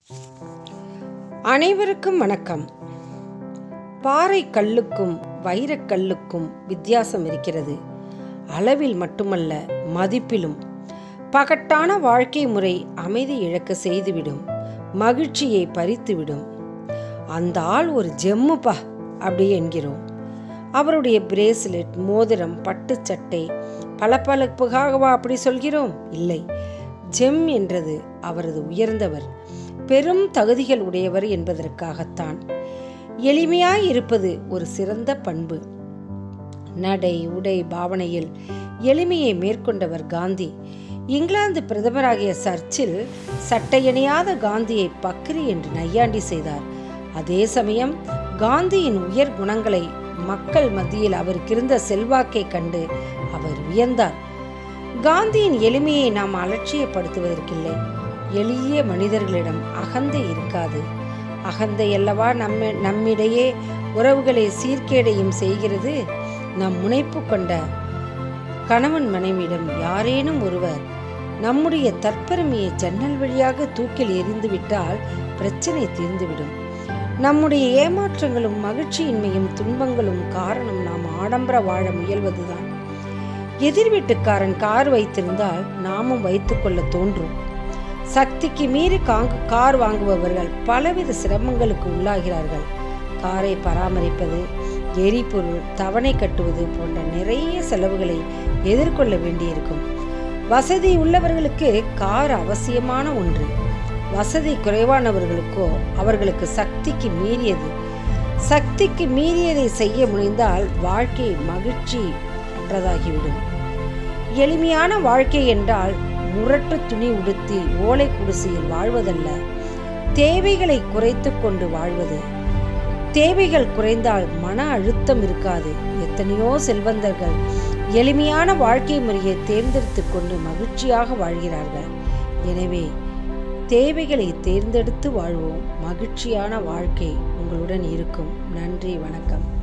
அனைவருக்கும் வணக்கம் பாறை கல்லுக்கும் வைரக்கல்லுக்கும் வித்தியாசம் இருக்கிறது அளவில் மட்டுமல்ல மதிப்பிலும் பகட்டான வாழ்க்கை முறை அமைதி இழக்க செய்துவிடும் மகிழ்ச்சியை பறித்துவிடும் அந்த ஆள் ஒரு ஜெம்முப்பா அப்படி என்கிறோம் அவருடைய பிரேஸ்லெட் மோதிரம் பட்டுச்சட்டை பளபளப்புக்காகவா அப்படி சொல்கிறோம் இல்லை ஜெம் என்றது அவரது உயர்ந்தவர் பெரும் தகுதிகள் உடையவர் என்பதற்காகத்தான் எளிமையாய் இருப்பது ஒரு சிறந்த பண்பு நடை உடை பாவனையில் எளிமையை மேற்கொண்டவர் காந்தி இங்கிலாந்து பிரதமராகிய சர்ச்சில் சட்டையணியாத காந்தியை பக்ரி என்று நையாண்டி செய்தார் அதே சமயம் காந்தியின் உயர் குணங்களை மக்கள் மத்தியில் அவருக்கு இருந்த செல்வாக்கை கண்டு அவர் வியந்தார் காந்தியின் எளிமையை நாம் அலட்சியப்படுத்துவதற்கில்லை எளிய மனிதர்களிடம் அகந்தை இருக்காது அகந்தை அல்லவா நம்ம நம்மிடையே உறவுகளை சீர்கேடையும் செய்கிறது நம் முனைப்பு கொண்ட கணவன் மனைவியிடம் யாரேனும் ஒருவர் நம்முடைய தற்பெருமையை ஜன்னல் வழியாக தூக்கில் எறிந்துவிட்டால் பிரச்சனை தீர்ந்துவிடும் நம்முடைய ஏமாற்றங்களும் மகிழ்ச்சியின்மையும் துன்பங்களும் காரணம் நாம் ஆடம்பர வாழ முயல்வதுதான் எதிர் வீட்டுக்காரன் கார் வைத்திருந்தால் நாமும் வைத்துக்கொள்ள தோன்றும் சக்திக்கு மீறி காங்கு கார் வாங்குபவர்கள் பலவித சிரமங்களுக்கு உள்ளாகிறார்கள் காரை பராமரிப்பது எரிபொருள் தவணை கட்டுவது போன்ற நிறைய செலவுகளை எதிர்கொள்ள வேண்டியிருக்கும் வசதி உள்ளவர்களுக்கு கார் அவசியமான ஒன்று வசதி குறைவானவர்களுக்கோ அவர்களுக்கு சக்திக்கு மீறியது சக்திக்கு மீறியதை செய்ய முனைந்தால் வாழ்க்கை மகிழ்ச்சி அற்றதாகிவிடும் எளிமையான வாழ்க்கை என்றால் முரட்டு துணி உடுத்தி ஓலை குடிசையில் வாழ்வதல்ல தேவைகளை குறைத்து கொண்டு வாழ்வது தேவைகள் குறைந்தால் மன அழுத்தம் இருக்காது எத்தனையோ செல்வந்தர்கள் எளிமையான வாழ்க்கை முறையை தேர்ந்தெடுத்து கொண்டு மகிழ்ச்சியாக வாழ்கிறார்கள் எனவே தேவைகளை தேர்ந்தெடுத்து வாழ்வோம் மகிழ்ச்சியான வாழ்க்கை உங்களுடன் இருக்கும் நன்றி வணக்கம்